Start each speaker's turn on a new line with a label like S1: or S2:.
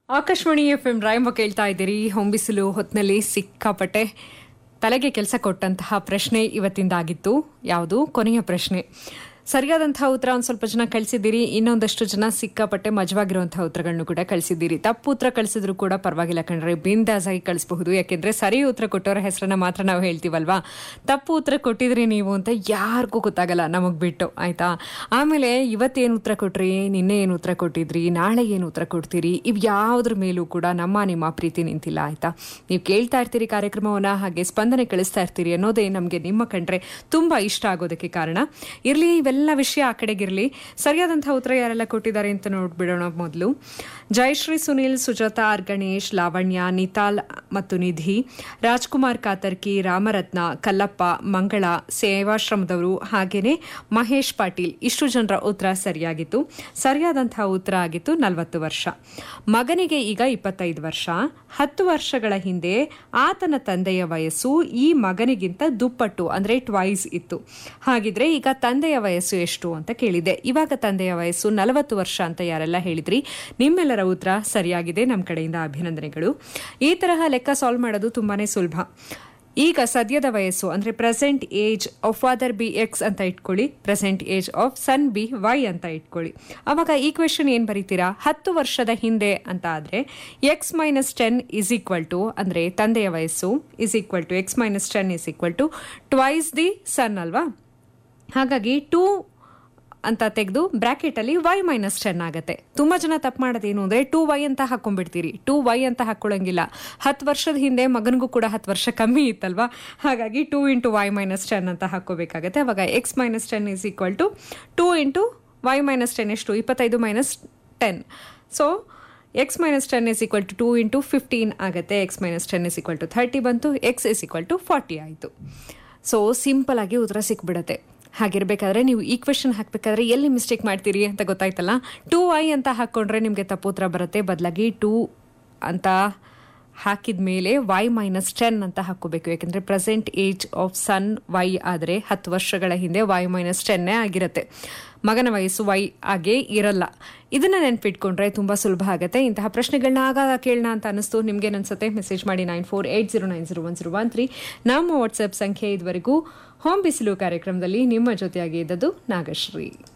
S1: Akashvani F M ರಾಯಂಬ ಕೇಳ್ತಾ ಇದ್ದೀರಿ ಹೊಂಬಿಸಿಲು ಹೊತ್ನಲ್ಲಿ ಸಿಕ್ಕಾಪಟ್ಟೆ ತಲೆಗೆ ಕೆಲಸ ಕೊಟ್ಟಂತಹ ಪ್ರಶ್ನೆ ಇವತ್ತಿಂದಾಗಿತ್ತು ಯಾವುದು ಕೊನೆಯ ಪ್ರಶ್ನೆ ಸರಿಯಾದಂತಹ ಉತ್ತರ ಒಂದು ಸ್ವಲ್ಪ ಜನ ಕಳಿಸಿದ್ದೀರಿ ಇನ್ನೊಂದಷ್ಟು ಜನ ಸಿಕ್ಕಾಪಟ್ಟೆ ಮಜವಾಗಿರುವಂತಹ ಉತ್ತರಗಳನ್ನು ಕೂಡ ಕಳಿಸಿದ್ದೀರಿ ತಪ್ಪು ಉತ್ತರ ಕಳಿಸಿದ್ರು ಕೂಡ ಪರವಾಗಿಲ್ಲ ಕಣ್ರೆ ಬಿಂದಾಸ್ ಆಗಿ ಕಳಿಸಬಹುದು ಯಾಕೆಂದ್ರೆ ಸರಿ ಉತ್ತರ ಕೊಟ್ಟವರ ಹೆಸರನ್ನ ಮಾತ್ರ ನಾವು ಹೇಳ್ತೀವಲ್ವಾ ತಪ್ಪು ಉತ್ತರ ಕೊಟ್ಟಿದ್ರಿ ನೀವು ಅಂತ ಯಾರಿಗೂ ಗೊತ್ತಾಗಲ್ಲ ನಮಗ್ ಬಿಟ್ಟು ಆಯ್ತಾ ಆಮೇಲೆ ಇವತ್ತೇನು ಉತ್ತರ ಕೊಟ್ರಿ ನಿನ್ನೆ ಏನು ಉತ್ತರ ಕೊಟ್ಟಿದ್ರಿ ನಾಳೆ ಏನು ಉತ್ತರ ಕೊಡ್ತೀರಿ ಇವ್ ಯಾವುದ್ರ ಮೇಲೂ ಕೂಡ ನಮ್ಮ ನಿಮ್ಮ ಪ್ರೀತಿ ನಿಂತಿಲ್ಲ ಆಯ್ತಾ ನೀವು ಕೇಳ್ತಾ ಇರ್ತೀರಿ ಕಾರ್ಯಕ್ರಮವನ್ನ ಹಾಗೆ ಸ್ಪಂದನೆ ಕಳಿಸ್ತಾ ಇರ್ತೀರಿ ಅನ್ನೋದೇ ನಮಗೆ ನಿಮ್ಮ ಕಂಡ್ರೆ ತುಂಬಾ ಇಷ್ಟ ಆಗೋದಕ್ಕೆ ಕಾರಣ ಇರ್ಲಿ ಇವೆಲ್ಲ ವಿಷಯ ಆ ಕಡೆಗಿರ್ಲಿ ಸರಿಯಾದಂತಹ ಉತ್ತರ ಯಾರೆಲ್ಲ ಕೊಟ್ಟಿದ್ದಾರೆ ಅಂತ ನೋಡ್ಬಿಡೋಣ ಮೊದಲು ಜಯಶ್ರೀ ಸುನಿಲ್ ಸುಜಾತಾ ಆರ್ ಗಣೇಶ್ ಲಾವಣ್ಯ ನಿತಾಲ್ ಮತ್ತು ನಿಧಿ ರಾಜ್ಕುಮಾರ್ ಕಾತರ್ಕಿ ರಾಮರತ್ನ ಕಲ್ಲಪ್ಪ ಮಂಗಳ ಸೇವಾಶ್ರಮದವರು ಹಾಗೇನೆ ಮಹೇಶ್ ಪಾಟೀಲ್ ಇಷ್ಟು ಜನರ ಉತ್ತರ ಸರಿಯಾಗಿತ್ತು ಸರಿಯಾದಂತಹ ಉತ್ತರ ಆಗಿತ್ತು ನಲವತ್ತು ವರ್ಷ ಮಗನಿಗೆ ಈಗ ಇಪ್ಪತ್ತೈದು ವರ್ಷ ಹತ್ತು ವರ್ಷಗಳ ಹಿಂದೆ ಆತನ ತಂದೆಯ ವಯಸ್ಸು ಈ ಮಗನಿಗಿಂತ ದುಪ್ಪಟ್ಟು ಅಂದ್ರೆ ಟ್ವೈಸ್ ಇತ್ತು ಹಾಗಿದ್ರೆ ಈಗ ತಂದೆಯ ವಯಸ್ಸು ಎಷ್ಟು ಅಂತ ಕೇಳಿದೆ ಇವಾಗ ತಂದೆಯ ವಯಸ್ಸು ನಲವತ್ತು ವರ್ಷ ಅಂತ ಯಾರೆಲ್ಲ ಹೇಳಿದ್ರಿ ನಿಮ್ಮೆಲ್ಲರ ಉತ್ತರ ಸರಿಯಾಗಿದೆ ನಮ್ಮ ಕಡೆಯಿಂದ ಅಭಿನಂದನೆಗಳು ಈ ತರಹ ಲೆಕ್ಕ ಸಾಲ್ವ್ ಮಾಡೋದು ತುಂಬಾನೇ ಸುಲಭ ಈಗ ಸದ್ಯದ ವಯಸ್ಸು ಅಂದ್ರೆ present age of father be X ಅಂತ ಇಟ್ಕೊಳ್ಳಿ present age of son be Y ಅಂತ ಇಟ್ಕೊಳ್ಳಿ ಅವಾಗ ಈ ಕ್ವೆಶನ್ ಏನ್ ಬರೀತೀರಾ ಹತ್ತು ವರ್ಷದ ಹಿಂದೆ ಅಂತ ಆದ್ರೆ X minus ten is equal to ಅಂದ್ರೆ ತಂದೆಯ ವಯಸ್ಸು is equal to X minus ten is equal to twice the son ಅಲ್ವಾ ಹಾಗಾಗಿ ಟೂ ಅಂತ ತೆಗೆದು ಬ್ರಾಕೆಟ್ ಅಲ್ಲಿ ವೈ ಮೈನಸ್ ಟೆನ್ ಆಗುತ್ತೆ ತುಂಬಾ ಜನ ತಪ್ಪು ಮಾಡೋದೇನು ಅಂದ್ರೆ ಟೂ ವೈ ಅಂತ ಹಾಕೊಂಡ್ಬಿಡ್ತೀರಿ ಟೂ ವೈ ಅಂತ ಹಾಕೊಳ್ಳಂಗಿಲ್ಲ ಹತ್ತು ವರ್ಷದ ಹಿಂದೆ ಮಗನಿಗೂ ಕೂಡ ಹತ್ತು ವರ್ಷ ಕಮ್ಮಿ ಇತ್ತಲ್ವಾ ಹಾಗಾಗಿ two into Y minus ten ಅಂತ ಹಾಕೋಬೇಕಾಗತ್ತೆ ಅವಾಗ X minus ten is equal to two into Y minus ten ಎಷ್ಟು ಇಪ್ಪತ್ತೈದು minus ten so X minus ten is equal to two into fifteen ಆಗುತ್ತೆ X minus ten is equal to thirty ಬಂತು X is equal to forty ಆಯಿತು so simple ಆಗಿ ಉತ್ತರ ಸಿಕ್ಬಿಡುತ್ತೆ ಹಾಗಿರ್ಬೇಕಾದ್ರೆ ನೀವು ಈ ಕ್ವೆಶನ್ ಹಾಕ್ಬೇಕಾದ್ರೆ ಎಲ್ಲಿ ಮಿಸ್ಟೇಕ್ ಮಾಡ್ತೀರಿ ಅಂತ ಗೊತ್ತಾಯ್ತಲ್ಲ ಟೂ ಐ ಅಂತ ಹಾಕ್ಕೊಂಡ್ರೆ ನಿಮಗೆ ತಪ್ಪು ಉತ್ತರ ಬರುತ್ತೆ ಬದಲಾಗಿ ಟೂ ಅಂತ ಹಾಕಿದ ಮೇಲೆ ವೈ ಮೈನಸ್ ಟೆನ್ ಅಂತ ಹಾಕೋಬೇಕು ಯಾಕಂದ್ರೆ present age of son Y ಆದರೆ ಹತ್ತು ವರ್ಷಗಳ ಹಿಂದೆ ವೈ ಮೈನಸ್ ಟೆನ್ನೇ ಆಗಿರುತ್ತೆ ಮಗನ ವಯಸ್ಸು ವೈ ಆಗೇ ಇರಲ್ಲ ಇದನ್ನ ನೆನ್ಪಿಟ್ಕೊಂಡ್ರೆ ತುಂಬಾ ಸುಲಭ ಆಗುತ್ತೆ ಇಂತಹ ಪ್ರಶ್ನೆಗಳನ್ನ ಆಗಾಗ ಕೇಳೋಣ ಅಂತ ಅನಿಸ್ತು ನಿಮ್ಗೆ ಅನ್ಸುತ್ತೆ ಮೆಸೇಜ್ ಮಾಡಿ nine four eight zero nine zero one zero one three ನಮ್ಮ ವಾಟ್ಸ್ಆಪ್ ಸಂಖ್ಯೆ ಇದುವರೆಗೂ ಹೋಮ್ ಬಿಸಿಲು ಕಾರ್ಯಕ್ರಮದಲ್ಲಿ ನಿಮ್ಮ ಜೊತೆಯಾಗಿ ಇದ್ದದ್ದು ನಾಗಶ್ರೀ